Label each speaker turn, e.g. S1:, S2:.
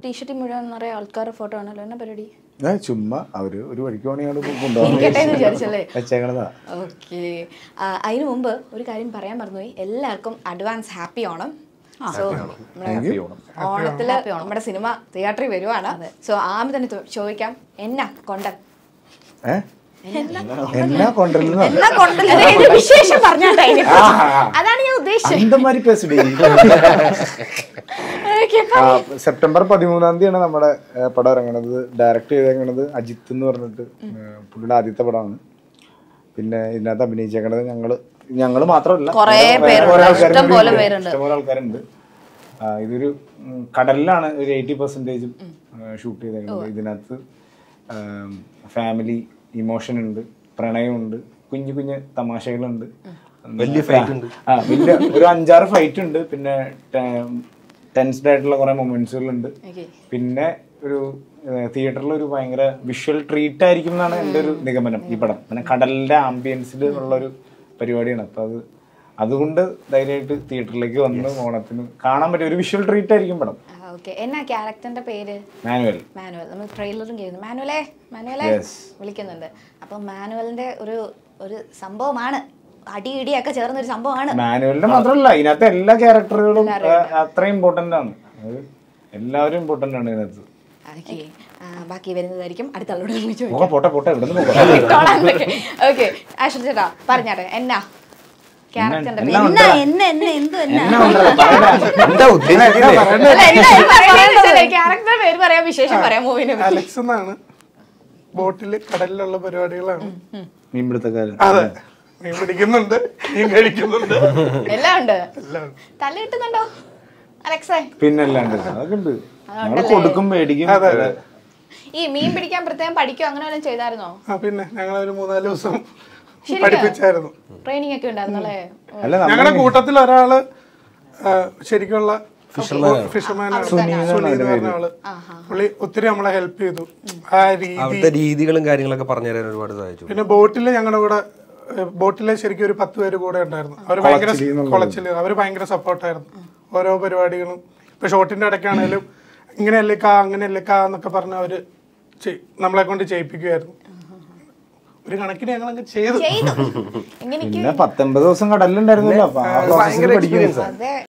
S1: ടീഷർട്ടിൽ മുഴുവൻ നിറയെ ആൾക്കാരുടെ ഫോട്ടോ ആണല്ലോ എന്നാ പരിപാടി
S2: ഏ ചുമ്മാ അവര് ഒരു വഴിക്ക് പണിയാണ്
S1: ഇരിക്കട്ടെ എന്ന് വിചാരിച്ചല്ലേ?
S2: വെച്ചേക്കണതാ
S1: ഓക്കെ അതിനു മുമ്പ് ഒരു കാര്യം പറയാൻ മറന്നുപോയി എല്ലാവർക്കും advance happy Onam so
S2: Happy Onam.
S1: ഓണത്തില് നമ്മുടെ സിനിമ തിയേറ്ററിൽ വരുവാണ് സോ ആമി തന്നെ ചോ- ചോദിക്കാം എന്നാ കൊണ്ടൻ
S2: ഏ എന്നാ കൊണ്ടുവരുന്ന
S1: എന്നാ കൊണ്ടൻ അതായത് വിശേഷം പറഞ്ഞാട്ടെ ഇനിയിപ്പോ. അതാണ് ഞാൻ ഉദ്ദേശിച്ചത്
S2: അന്തമാരി പേസിഡി
S1: Okay,
S2: ആ, സെപ്റ്റംബർ പതിമൂന്നാം തീയതിയാണ് നമ്മുടെ ഏ, പടം ഇറങ്ങണത് ഡയറക്റ്റ് ചെയ്തേക്കണത് അജിത്ത് എന്ന് പറഞ്ഞിട്ട് ഏ, പുള്ളിയുടെ ആദ്യത്തെ പടമാണ് പിന്നെ ഇതിനകത്ത് അഭിനയിച്ചേക്കണത് ഞങ്ങള് ഞങ്ങള് മാത്രമല്ല
S3: കുറേ
S2: വേറെ
S3: പേരുണ്ട്.
S2: കുറേ ആൾക്കാരും
S3: ഇഷ്ടം പോലെ
S2: കൂടി ഉണ്ട്.
S3: പേരുണ്ട്.
S2: ഇഷ്ടംപോലെ ആൾക്കാരുണ്ട് ആ, ഇതൊരു ഉം, കടലിലാണ് ഒരു എയ്റ്റി പെർസെൻറ്റേജും ഷൂട്ട് ചെയ്തേക്കുന്നത് ഇതിനകത്ത് ഫാമിലി ഇമോഷൻ ഉണ്ട് പ്രണയമുണ്ട് കുഞ്ഞു കുഞ്ഞു തമാശകളുണ്ട്
S4: വലിയ fight ഉണ്ട്.
S2: ആ വലിയ ഒരു അഞ്ചാറ് ഫൈറ്റ് ഉണ്ട് പിന്നെ ടെൻസ്ഡ് ആയിട്ടുള്ള കുറെ മൊമെന്റ്സുകളുണ്ട്
S1: Okay.
S2: പിന്നെ ഒരു തിയേറ്ററിൽ ഒരു ഭയങ്കര വിഷ്വൽ ട്രീറ്റ് ആയിരിക്കും എന്നാണ് എൻ്റെ ഒരു നിഗമനം ഈ പടം പിന്നെ കടലിന്റെ ആംബിയൻസിൽ ഉള്ള ഒരു പരിപാടിയാണ് അപ്പൊ അത് അതുകൊണ്ട് ധൈര്യമായിട്ട് തിയേറ്ററിലേക്ക് വന്ന് ഓണത്തിന് കാണാൻ പറ്റിയ ഒരു വിഷ്വൽ ട്രീറ്റ് ആയിരിക്കും പടം
S1: ഓക്കെ എന്നാ ക്യാരക്ടറിന്റെ പേര്
S2: മാനുവൽ
S1: മാനുവൽ നമ്മൾ ട്രെയിലറും കേൾക്കുന്നു മാനുവലേ മാനുവലേ
S2: Yes.
S1: വിളിക്കുന്നുണ്ട് അപ്പൊ മാനുവലിന്റെ ഒരു ഒരു സംഭവമാണ് അടി ഇടിയൊക്കെ ചേർന്ന ഒരു സംഭവമാണ്
S2: മാനുവലിന്റെ മാത്രമല്ല ഇതിനകത്ത് എല്ലാ ക്യാരക്ടറുകളും അത്രയും ഇമ്പോർട്ടന്റ് ആണ് അത് എല്ലാവരും ഇമ്പോർട്ടന്റ് ആണ് ഇതിനകത്ത്
S1: ഓക്കെ ബാക്കി വരുന്നതായിരിക്കും അടുത്ത ആളോട് ചോദിച്ചു
S2: പോകാം പോട്ടെ പോട്ടെ ഇവിടെ നിന്ന് പോകാം
S1: ഓക്കെ ആശ്വ ചേട്ടാ പറഞ്ഞാട്ടെ എന്നാ ക്യാരക്ടറിന്റെ പേര്
S2: എന്നാ
S3: എന്നാ എന്നെ എന്നെ എന്തു എന്നാ
S2: എന്നാ ഉണ്ട്? പറയടാ.
S4: എന്താ ഉദ്ദേശിക്കുന്നത്
S1: ക്യാരക്ടറുടെ പേര് പറയാം വിശേഷം പറയാം മൂവിനെ
S5: അലക്സ് എന്നാണ് ബോട്ടില് കടലിലുള്ള പരിപാടികളാണ്
S2: മീൻപിടുത്തക്കാരൻ
S5: അതെ മീൻ പിടിക്കുന്നുണ്ട് മീൻ കഴിക്കുന്നുണ്ട്
S1: എല്ലാം ഉണ്ട്
S5: എല്ലാം ഉണ്ട്.
S1: തല്ല് കിട്ടുന്നുണ്ടോ അലക്സേ
S2: പിന്നല്ലാണ്ട് അതൊക്കെ ഉണ്ട് നമ്മള് കൊടുക്കും മേടിക്കും അതെ.
S1: ഈ മീൻ പിടിക്കാൻ പ്രത്യേകം പഠിക്കോ അങ്ങനെ വല്ലതും ചെയ്തായിരുന്നോ
S5: ആ പിന്നെ ഞങ്ങൾ ഒരു മൂന്നാല് ദിവസം പഠിപ്പിച്ചായിരുന്നു
S1: ട്രെയിനിങ് ഒക്കെ ഉണ്ടായിരുന്നല്ലേ
S2: അല്ല നമ്മ-
S5: ഞങ്ങളുടെ കൂട്ടത്തിൽ ഒരാള് ആ, ശരിക്കുള്ള ഫിഷർമാനാണ് സുനി എന്ന് പറഞ്ഞ ആള് പുള്ളി ഒത്തിരി നമ്മളെ ഹെൽപ്പ് ചെയ്തു ആ രീതി
S4: അവിടുത്തെ രീതികളും കാര്യങ്ങളൊക്കെ പറഞ്ഞു തരാൻ ഒരുപാട് സഹായിച്ചു
S5: പിന്നെ ബോട്ടിൽ ഞങ്ങളുടെ കൂടെ ബോട്ടിലെ ശരിക്കും ഒരു പത്ത് പേര് കൂടെ ഉണ്ടായിരുന്നു അവർ ഭയങ്കര കുളച്ചില് അവർ ഭയങ്കര സപ്പോർട്ടായിരുന്നു ഓരോ പരിപാടികളും ഇപ്പൊ ഷോട്ടിന്റെ ഇടയ്ക്കാണേലും ഇങ്ങനെയല്ലേ കാ അങ്ങനെയല്ലേ കാ എന്നൊക്കെ പറഞ്ഞ് അവര് ചെയ്- നമ്മളെ കൊണ്ട് ചെയ്യിപ്പിക്കുമായിരുന്നു ഒരു കണക്കിന് ഞങ്ങളങ്ങ് ചെയ്തു
S1: ചെയ്തു എങ്ങനെ
S2: പിന്നെ പത്തൊമ്പത് ദിവസം കടലിലുണ്ടായിരുന്നല്ലോ അപ്പൊ ആ process ല് പഠിക്കും
S1: അതെ